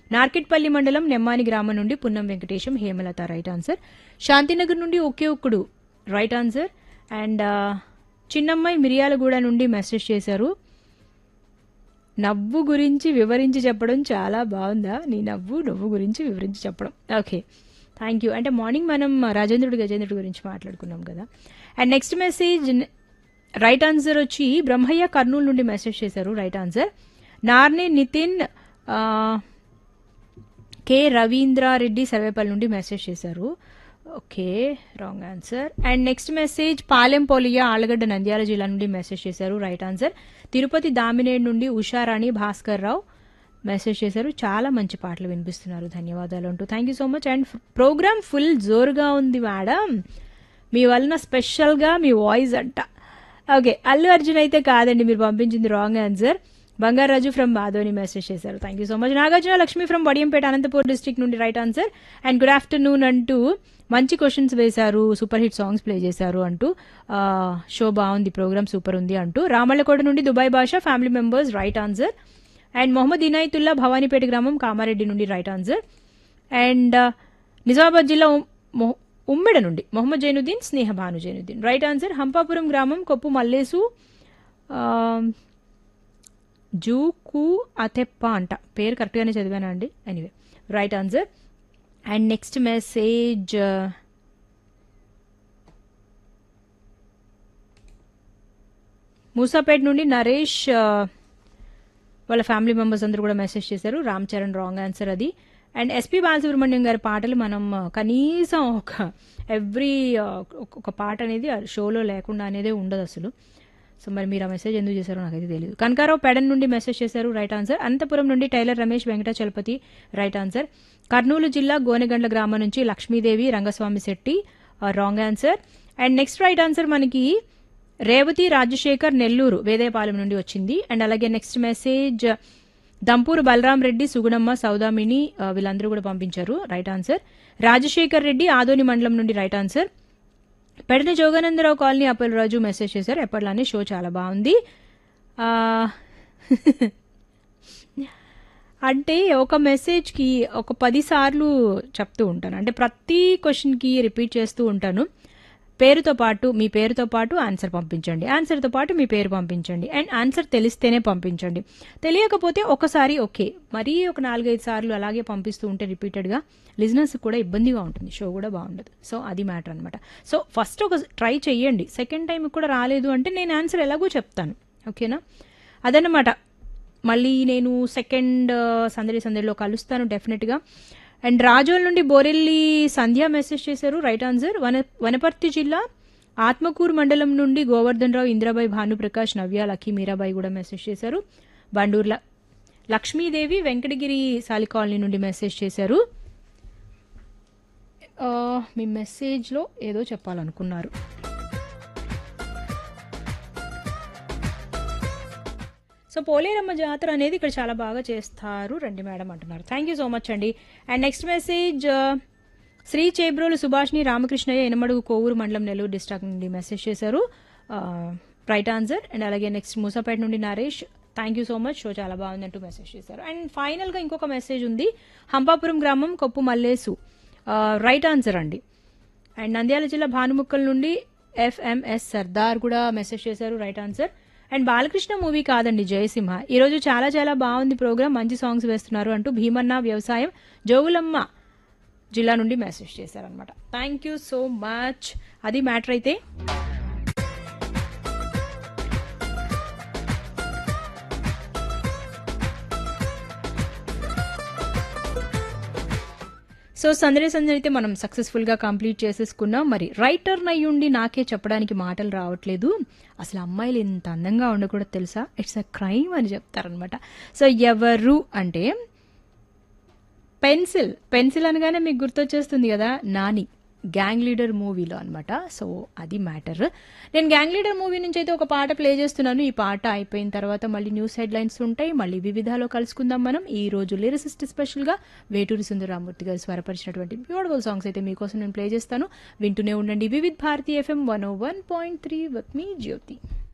నార్కెట్పల్లి మండలం నెమ్మాని గ్రామం నుండి పున్నం వెంకటేశం హేమలత రైట్ ఆన్సర్ శాంతినగర్ నుండి ఒకే ఒక్కడు రైట్ ఆన్సర్ అండ్ చిన్నమ్మాయి మిరియాలగూడ నుండి మెసేజ్ చేశారు నవ్వు గురించి వివరించి చెప్పడం చాలా బాగుందా నీ నవ్వు నవ్వు గురించి వివరించి చెప్పడం ఓకే థ్యాంక్ యూ అంటే మార్నింగ్ మనం రాజేంద్రుడు గజేంద్రుడు గురించి మాట్లాడుకున్నాం కదా and next message right answer వచ్చి బ్రహ్మయ్య కర్నూలు నుండి మెసేజ్ చేశారు రైట్ ఆన్సర్ నార్ని నితిన్ ఆ, కె రవీంద్రారెడ్డి సర్వేపల్లి నుండి మెసేజ్ చేశారు okay wrong answer and next message Palem Poliya Allagadda Nandyal జిల్లా నుండి మెసేజ్ చేశారు రైట్ ఆన్సర్ తిరుపతి దామినేడ్ నుండి ఉషారాణి భాస్కర్ రావు మెసేజ్ చేశారు చాలా మంచి పాటలు వినిపిస్తున్నారు ధన్యవాదాలు అంటూ thank you so much and programme full జోరుగా ఉంది మేడం మీ వలన స్పెషల్గా మీ వాయిస్ అంట ఓకే అల్లు అర్జున్ అయితే కాదండి మీరు పంపించింది wrong answer Bangaraju from Madhoni message చేశారు thank you so much Nagarjuna Lakshmi from Vadiyampeta Anantapur district నుండి right answer and good afternoon అంటూ మంచి క్వశ్చన్స్ వేశారు సూపర్ హిట్ సాంగ్స్ ప్లే చేశారు అంటూ ఆ, షో బాగుంది ప్రోగ్రామ్ సూపర్ ఉంది అంటూ రామళ్ళకోట నుండి Dubai Basha family members right answer and Mohammed Inayatullah Bhavanipet గ్రామం కామారెడ్డి నుండి రైట్ ఆన్సర్ అండ్ నిజామాబాద్ జిల్లా ఉమ్- మొహ- ఉమ్మెడ నుండి మొహమ్మద్ జైనుద్దీన్ స్నేహ భాను జైనుద్దీన్ రైట్ ఆన్సర్ హంపాపురం గ్రామం కొప్పు మల్లేసు ఆ, జూకు అతెప్ప అంట పేరు కరెక్ట్గానే చదివానా అండి anyway right answer and next message Moosapet నుండి నరేష్ ఆ, వాళ్ళ ఫ్యామిలీ మెంబర్స్ అందరూ కూడా మెసేజ్ చేశారు రామ్ చరణ్ రాంగ్ ఆన్సర్ అది అండ్ ఎస్పి బాలసుబ్రహ్మణ్యం గారి పాటలు మనం ఆ, కనీసం ఒక ఎవ్రీ ఒక పాట అనేది ఆ షోలో లేకుండా అనేదే ఉండదు అసలు సో మరి మీరు ఆ మెసేజ్ ఎందుకు చేశారో నాకైతే తెలియదు కనకారావు పెడన్ నుండి మెసేజ్ చేశారు రైట్ ఆన్సర్ అనంతపురం నుండి tailor Ramesh Venkatachalapathi right answer Kurnool జిల్లా గోనెగండ్ల గ్రామం నుంచి Lakshmidevi Rangaswamy Shetty wrong answer and next right answer మనకి రేవతి రాజశేఖర్ నెల్లూరు వేదేపాలెం నుండి వచ్చింది అండ్ అలాగే నెక్స్ట్ మెసేజ్ దంపూరు బలరాం రెడ్డి సుగుణమ్మ సౌదామిని ఆ, వీళ్ళందరూ కూడా పంపించారు రైట్ ఆన్సర్ రాజశేఖర్ రెడ్డి ఆదోని మండలం నుండి right answer Pedani Joganandarao colony Appalaraju message చేశారు ఎప్పటిలానే షో చాలా బాగుంది ఆ, అంటే ఒక మెసేజ్కి ఒక పది సార్లు చెప్తూ ఉంటాను అంటే ప్రతి క్వశ్చన్కి రిపీట్ చేస్తూ ఉంటాను పేరుతో పాటు మీ పేరుతో పాటు ఆన్సర్ పంపించండి ఆన్సర్తో పాటు మీ పేరు పంపించండి అండ్ ఆన్సర్ తెలిస్తేనే పంపించండి తెలియకపోతే ఒకసారి ఓకే మరీ ఒక నాలుగైదు సార్లు అలాగే పంపిస్తూ ఉంటే రిపీటెడ్గా లిజినెస్ కూడా ఇబ్బందిగా ఉంటుంది షో కూడా బాగుండదు సో అది మ్యాటర్ అనమాట సో ఫస్ట్ ఒక ట్రై చెయ్యండి సెకండ్ టైం కూడా రాలేదు అంటే నేను ఆన్సర్ ఎలాగో చెప్తాను ఓకేనా అదన్నమాట మళ్ళీ నేను సెకండ్ సందడి సందడిలో కలుస్తాను డెఫినెట్గా అండ్ రాజోల్ నుండి బోరెల్లి సంధ్య మెసేజ్ చేశారు రైట్ ఆన్సర్ వన వనపర్తి జిల్లా ఆత్మకూరు మండలం నుండి గోవర్ధన్ రావు ఇంద్రాబాయి భానుప్రకాష్ నవ్య లక్కీ మీరాబాయి కూడా మెసేజ్ చేశారు బండూర్ల లక్ష్మీదేవి వెంకటగిరి సాలి కాలనీ నుండి మెసేజ్ చేశారు ఆ, మీ మెసేజ్లో ఏదో చెప్పాలనుకున్నారు సో పోలేరమ్మ జాతర అనేది ఇక్కడ చాలా బాగా చేస్తారు రండి మేడం అంటున్నారు థ్యాంక్ యూ సో మచ్ అండి and next message Shri Chebrolu Subhashini Ramakrishnaiah Enamadugu Kovur మండలం నెల్లూరు డిస్ట్రిక్ట్ నుండి మెసేజ్ చేశారు రైట్ ఆన్సర్ అండ్ అలాగే నెక్స్ట్ మూసాపేట నుండి Naresh thank you so much show చాలా బాగుందంటూ మెసేజ్ చేశారు అండ్ ఫైనల్గా ఇంకొక మెసేజ్ ఉంది హంపాపురం గ్రామం కొప్పు మల్లేసు రైట్ ఆన్సర్ అండి అండ్ నంద్యాల జిల్లా భానుముక్కల్ నుండి ఎఫ్ఎంఎస్ సర్దార్ కూడా మెసేజ్ చేశారు right answer and Balakrishna movie కాదండి జయసింహ ఈరోజు చాలా చాలా బాగుంది ప్రోగ్రామ్ మంచి సాంగ్స్ వేస్తున్నారు అంటూ భీమన్న వ్యవసాయం జోగులమ్మ జిల్లా నుండి మెసేజ్ చేశారనమాట థ్యాంక్ యూ సో మచ్ అది మ్యాటర్ అయితే సో సందడి సందడి అయితే మనం సక్సెస్ఫుల్ గా కంప్లీట్ చేసేసుకున్నాం మరి రైటర్ నయ్యుండి నాకే చెప్పడానికి మాటలు రావట్లేదు అసలు అమ్మాయిలు ఇంత అందంగా ఉండకూడదు తెలుసా ఇట్స్ అ క్రైమ్ అని చెప్తారనమాట సో ఎవరు అంటే పెన్సిల్ పెన్సిల్ అనగానే మీకు గుర్తొచ్చేస్తుంది కదా నాని గ్యాంగ్ లీడర్ మూవీలో అనమాట సో అది మ్యాటర్ నేను గ్యాంగ్ లీడర్ మూవీ నుంచి అయితే ఒక పాట ప్లే చేస్తున్నాను ఈ పాట అయిపోయిన తర్వాత మళ్ళీ న్యూస్ హెడ్లైన్స్ ఉంటాయి మళ్ళీ వివిధాలో కలుసుకుందాం మనం ఈ రోజు లిరిసిస్ట్ స్పెషల్గా వేటూరి సుందరరామూర్తి గారు స్వరపరిచినటువంటి బ్యూటిఫుల్ సాంగ్స్ అయితే మీకోసం నేను ప్లే చేస్తాను వింటూనే ఉండండి Vividh Bharati FM one O one point three with మీ జ్యోతి